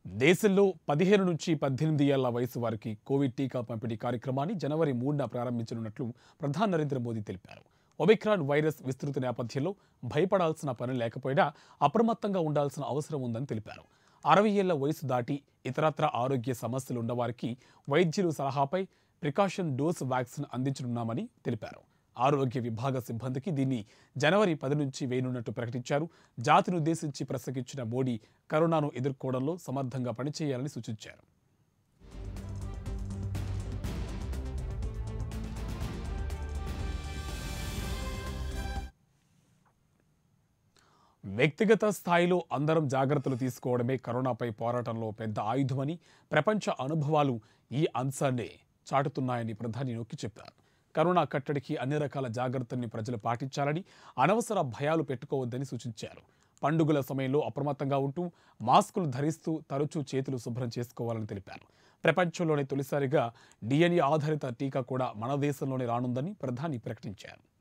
దేశంలో పదిహేను నుంచి పద్దెనిమిది ఏళ్ల వయసు వారికి కోవిడ్ టీకా పంపిణీ కార్యక్రమాన్ని జనవరి మూడున ప్రారంభించనున్నట్లు ప్రధాని నరేంద్ర మోదీ తెలిపారు ఒమిక్రాన్ వైరస్ విస్తృత నేపథ్యంలో భయపడాల్సిన పని లేకపోయినా అప్రమత్తంగా ఉండాల్సిన అవసరం ఉందని తెలిపారు అరవై ఏళ్ల వయసు దాటి ఇతరత్ర ఆరోగ్య సమస్యలు ఉన్నవారికి వైద్యులు సలహాపై ప్రికాషన్ డోస్ వ్యాక్సిన్ అందించనున్నామని తెలిపారు ఆరోగ్య విభాగ సిబ్బందికి దీన్ని జనవరి పది నుంచి వేయనున్నట్టు ప్రకటించారు జాతిని ఉద్దేశించి ప్రసంగించిన మోడీ కరోనాను ఎదుర్కోవడంలో సమర్థంగా పనిచేయాలని సూచించారు వ్యక్తిగత స్థాయిలో అందరం జాగ్రత్తలు తీసుకోవడమే కరోనాపై పోరాటంలో పెద్ద ఆయుధమని ప్రపంచ అనుభవాలు ఈ అంశాన్నే చాటుతున్నాయని ప్రధాని నొక్కి చెప్పారు కరోనా కట్టడికి అన్ని రకాల జాగ్రత్తల్ని ప్రజలు పాటించాలని అనవసర భయాలు పెట్టుకోవద్దని సూచించారు పండుగల సమయంలో అప్రమత్తంగా ఉంటూ మాస్కులు ధరిస్తూ తరచూ చేతులు శుభ్రం చేసుకోవాలని తెలిపారు ప్రపంచంలోనే తొలిసారిగా డిఎన్ఏ ఆధారిత టీకా కూడా మన దేశంలోనే రానుందని ప్రధాని ప్రకటించారు